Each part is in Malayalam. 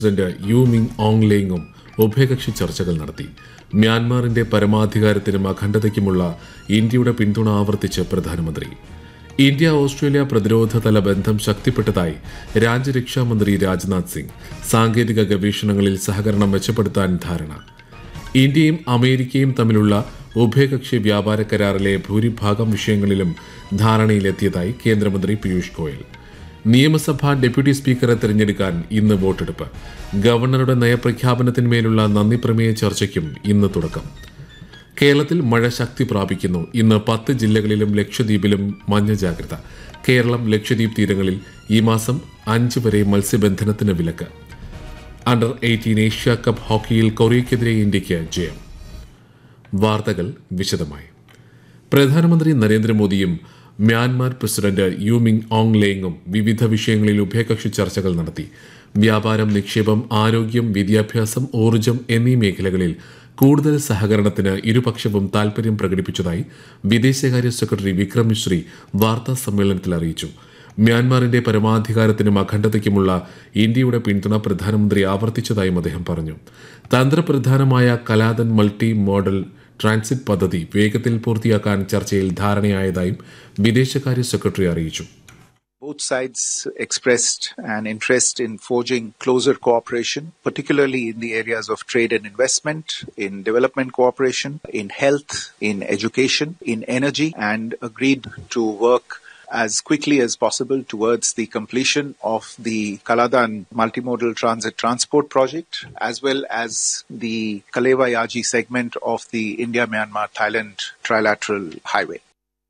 പ്രസിഡന്റ് യു മിങ് ഓങ് ലേങ്ങും ഉഭയകക്ഷി ചർച്ചകൾ നടത്തി മ്യാൻമാറിന്റെ പരമാധികാരത്തിനും അഖണ്ഡതയ്ക്കുമുള്ള ഇന്ത്യയുടെ പിന്തുണ ആവർത്തിച്ച് പ്രധാനമന്ത്രി ഇന്ത്യ ഓസ്ട്രേലിയ പ്രതിരോധതല ബന്ധം ശക്തിപ്പെട്ടതായി രാജ്യരക്ഷാമന്ത്രി രാജ്നാഥ് സിംഗ് സാങ്കേതിക ഗവേഷണങ്ങളിൽ സഹകരണം മെച്ചപ്പെടുത്താൻ ധാരണ ഇന്ത്യയും അമേരിക്കയും തമ്മിലുള്ള ഉഭയകക്ഷി വ്യാപാര കരാറിലെ ഭൂരിഭാഗം വിഷയങ്ങളിലും ധാരണയിലെത്തിയതായി കേന്ദ്രമന്ത്രി പീയൂഷ് ഗോയൽ നിയമസഭാ ഡെപ്യൂട്ടി സ്പീക്കറെ തിരഞ്ഞെടുക്കാൻ ഇന്ന് വോട്ടെടുപ്പ് ഗവർണറുടെ നയപ്രഖ്യാപനത്തിന്മേലുള്ള നന്ദി പ്രമേയ ചർച്ചയ്ക്കും ഇന്ന് തുടക്കം കേരളത്തിൽ മഴ ശക്തി പ്രാപിക്കുന്നു ഇന്ന് പത്ത് ജില്ലകളിലും ലക്ഷദ്വീപിലും മഞ്ഞ ജാഗ്രത കേരളം ലക്ഷദ്വീപ് തീരങ്ങളിൽ ഈ മാസം അഞ്ച് വരെ മത്സ്യബന്ധനത്തിന് വിലക്ക് അണ്ടർ എയ്റ്റീൻ ഏഷ്യ കപ്പ് ഹോക്കിയിൽ കൊറിയയ്ക്കെതിരെ ഇന്ത്യയ്ക്ക് ജയം വാർത്തകൾ വിശദമായി പ്രധാനമന്ത്രി നരേന്ദ്രമോദിയും മ്യാൻമാർ പ്രസിഡന്റ് യുമിങ് ഓങ് ലേങ്ങും വിവിധ വിഷയങ്ങളിൽ ഉഭയകക്ഷി ചർച്ചകൾ നടത്തി വ്യാപാരം നിക്ഷേപം ആരോഗ്യം വിദ്യാഭ്യാസം ഊർജ്ജം എന്നീ മേഖലകളിൽ കൂടുതൽ സഹകരണത്തിന് ഇരുപക്ഷവും താൽപര്യം പ്രകടിപ്പിച്ചതായി വിദേശകാര്യ സെക്രട്ടറി വിക്രം മിശ്രി വാർത്താ സമ്മേളനത്തിൽ അറിയിച്ചു മ്യാൻമാറിന്റെ പരമാധികാരത്തിനും അഖണ്ഡതയ്ക്കുമുള്ള ഇന്ത്യയുടെ പിന്തുണ പ്രധാനമന്ത്രി ആവർത്തിച്ചതായും അദ്ദേഹം പറഞ്ഞു തന്ത്രപ്രധാനമായ കലാതൻ മൾട്ടി മോഡൽ ട്രാൻസിറ്റ് പദ്ധതി വേഗത്തിൽ പൂർത്തിയാക്കാൻ ചർച്ചയിൽ ധാരണയായതായും വിദേശകാര്യ സെക്രട്ടറി അറിയിച്ചു Both sides expressed an interest in forging closer cooperation, particularly in the areas of trade and investment, in development cooperation, in health, in education, in energy, and agreed to work as quickly as possible towards the completion of the Kaladan multimodal transit transport project, as well as the Kalewa Yaji segment of the India-Myanmar-Thailand trilateral highway.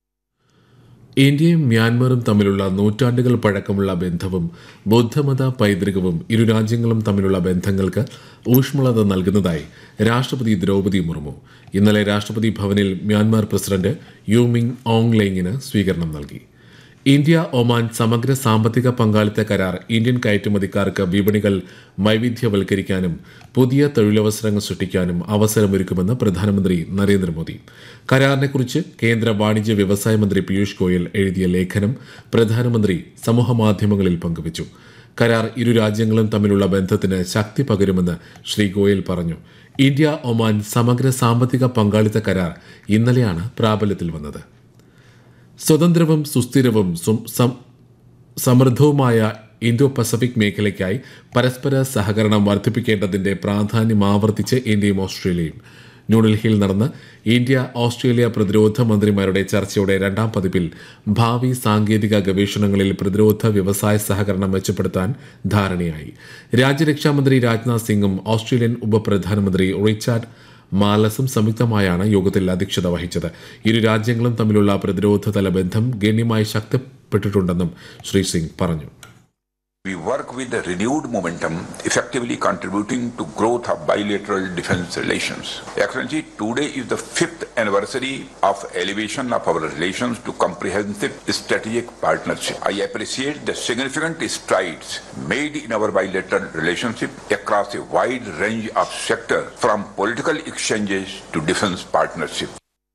ഇന്ത്യയും മ്യാൻമറും തമ്മിലുള്ള നൂറ്റാണ്ടുകൾ പഴക്കമുള്ള ബന്ധവും ബുദ്ധമത പൈതൃകവും ഇരു രാജ്യങ്ങളും തമ്മിലുള്ള ബന്ധങ്ങൾക്ക് ഊഷ്മളത നൽകുന്നതായി രാഷ്ട്രപതി ദ്രൗപദി മുർമു ഇന്നലെ രാഷ്ട്രപതി ഭവനിൽ മ്യാൻമാർ പ്രസിഡന്റ് യുമിങ് ഓങ് ലെങ്ങിന് സ്വീകരണം നൽകി ഇന്ത്യ ഒമാൻ സമഗ്ര സാമ്പത്തിക പങ്കാളിത്ത കരാർ ഇന്ത്യൻ കയറ്റുമതിക്കാർക്ക് വിപണികൾ വൈവിധ്യവൽക്കരിക്കാനും പുതിയ തൊഴിലവസരങ്ങൾ സൃഷ്ടിക്കാനും അവസരമൊരുക്കുമെന്ന് പ്രധാനമന്ത്രി നരേന്ദ്രമോദി കരാറിനെക്കുറിച്ച് കേന്ദ്ര വാണിജ്യ വ്യവസായ മന്ത്രി പീയൂഷ് ഗോയൽ എഴുതിയ ലേഖനം പ്രധാനമന്ത്രി സമൂഹമാധ്യമങ്ങളിൽ പങ്കുവച്ചു കരാർ ഇരു രാജ്യങ്ങളും തമ്മിലുള്ള ബന്ധത്തിന് ശക്തി പകരുമെന്ന് ശ്രീ ഗോയൽ പറഞ്ഞു ഇന്ത്യ ഒമാൻ സമഗ്ര സാമ്പത്തിക പങ്കാളിത്ത കരാർ ഇന്നലെയാണ് പ്രാബല്യത്തിൽ വന്നത് സ്വതന്ത്രവും സുസ്ഥിരവും സും- സം- സമൃദ്ധവുമായ ഇന്തോ പസഫിക് മേഖലയ്ക്കായി പരസ്പര സഹകരണം വർദ്ധിപ്പിക്കേണ്ടതിന്റെ പ്രാധാന്യം ആവർത്തിച്ച് ഇന്ത്യയും ഓസ്ട്രേലിയയും ന്യൂഡൽഹിയിൽ നടന്ന ഇന്ത്യ ഓസ്ട്രേലിയ പ്രതിരോധ മന്ത്രിമാരുടെ ചർച്ചയുടെ രണ്ടാം പതിപ്പിൽ ഭാവി സാങ്കേതിക ഗവേഷണങ്ങളിൽ പ്രതിരോധ വ്യവസായ സഹകരണം മെച്ചപ്പെടുത്താൻ ധാരണയായി രാജ്യരക്ഷാമന്ത്രി രാജ്നാഥ് സിംഗും ഓസ്ട്രേലിയൻ ഉപപ്രധാനമന്ത്രി റിച്ചാർഡ് മാലസും സംയുക്തമായാണ് യോഗത്തിൽ അധ്യക്ഷത വഹിച്ചത് ഇരു രാജ്യങ്ങളും തമ്മിലുള്ള പ്രതിരോധതല ബന്ധം ഗണ്യമായി ശക്തിപ്പെട്ടിട്ടുണ്ടെന്നും ശ്രീ സിംഗ് പറഞ്ഞു We work with a renewed momentum, effectively contributing to growth of bilateral defense relations. Excellency, today is the fifth anniversary of elevation of our relations to comprehensive strategic partnership. I appreciate the significant strides made in our bilateral relationship across a wide range of sectors, from political exchanges to defense partnership.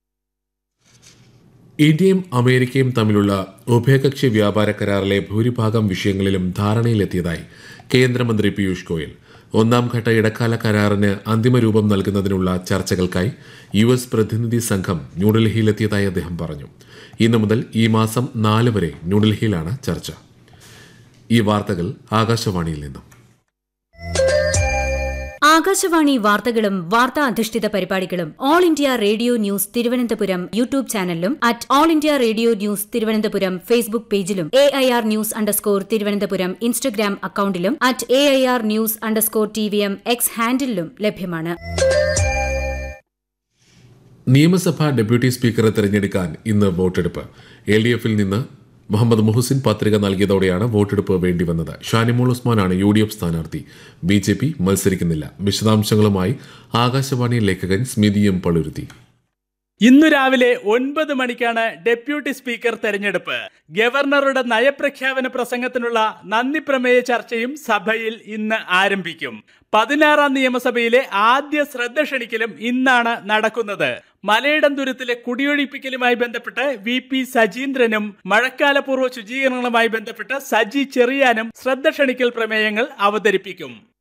ഇന്ത്യയും അമേരിക്കയും തമ്മിലുള്ള ഉഭയകക്ഷി വ്യാപാര കരാറിലെ ഭൂരിഭാഗം വിഷയങ്ങളിലും ധാരണയിലെത്തിയതായി കേന്ദ്രമന്ത്രി പീയൂഷ് ഗോയൽ ഒന്നാം ഘട്ട ഇടക്കാല കരാറിന് അന്തിമ രൂപം നൽകുന്നതിനുള്ള ചർച്ചകൾക്കായി യു എസ് പ്രതിനിധി സംഘം ന്യൂഡൽഹിയിലെത്തിയതായി അദ്ദേഹം പറഞ്ഞു ഇന്നു മുതൽ ഈ മാസം നാല് വരെ ന്യൂഡൽഹിയിലാണ് ചർച്ച ഈ വാർത്തകൾ ആകാശവാണിയിൽ നിന്നും ആകാശവാണി വാർത്തകളും വാർത്താ അധിഷ്ഠിത പരിപാടികളും all India radio news Thiruvananthapuram YouTube ചാനലിലും at all India radio news Thiruvananthapuram Facebook പേജിലും A I R news underscore Thiruvananthapuram Instagram അക്കൌണ്ടിലും at A I R news underscore T V M X ഹാൻഡിലും ലഭ്യമാണ് നിയമസഭാ ഡെപ്യൂട്ടി സ്പീക്കറെ തെരഞ്ഞെടുക്കാൻ ഇന്ന് വോട്ടെടുപ്പ് എൽ ഡി എഫിൽ നിന്ന് മുഹമ്മദ് മുഹസിൻ പത്രിക നൽകിയതോടെയാണ് വോട്ടെടുപ്പ് വേണ്ടിവന്നത് ഷാനിമോൾ ഉസ്മാനാണ് യു ഡി എഫ് സ്ഥാനാർത്ഥി ബി ജെ പി മത്സരിക്കുന്നില്ല വിശദാംശങ്ങളുമായി ആകാശവാണി ലേഖകൻ സ്മിതിയും പളുരുത്തി ഇന്നു രാവിലെ ഒൻപത് മണിക്കാണ് ഡെപ്യൂട്ടി സ്പീക്കർ തെരഞ്ഞെടുപ്പ് ഗവർണറുടെ നയപ്രഖ്യാപന പ്രസംഗത്തിനുള്ള നന്ദി പ്രമേയ ചർച്ചയും സഭയിൽ ഇന്ന് ആരംഭിക്കും പതിനാറാം നിയമസഭയിലെ ആദ്യ ശ്രദ്ധ ക്ഷണിക്കലും ഇന്നാണ് നടക്കുന്നത് മലയിടംതുരത്തിലെ കുടിയൊഴിപ്പിക്കലുമായി ബന്ധപ്പെട്ട് വി പി സജീന്ദ്രനും മഴക്കാലപൂർവ്വ ശുചീകരണങ്ങളുമായി ബന്ധപ്പെട്ട് സജി ചെറിയാനും ശ്രദ്ധ ക്ഷണിക്കൽ പ്രമേയങ്ങൾ അവതരിപ്പിക്കും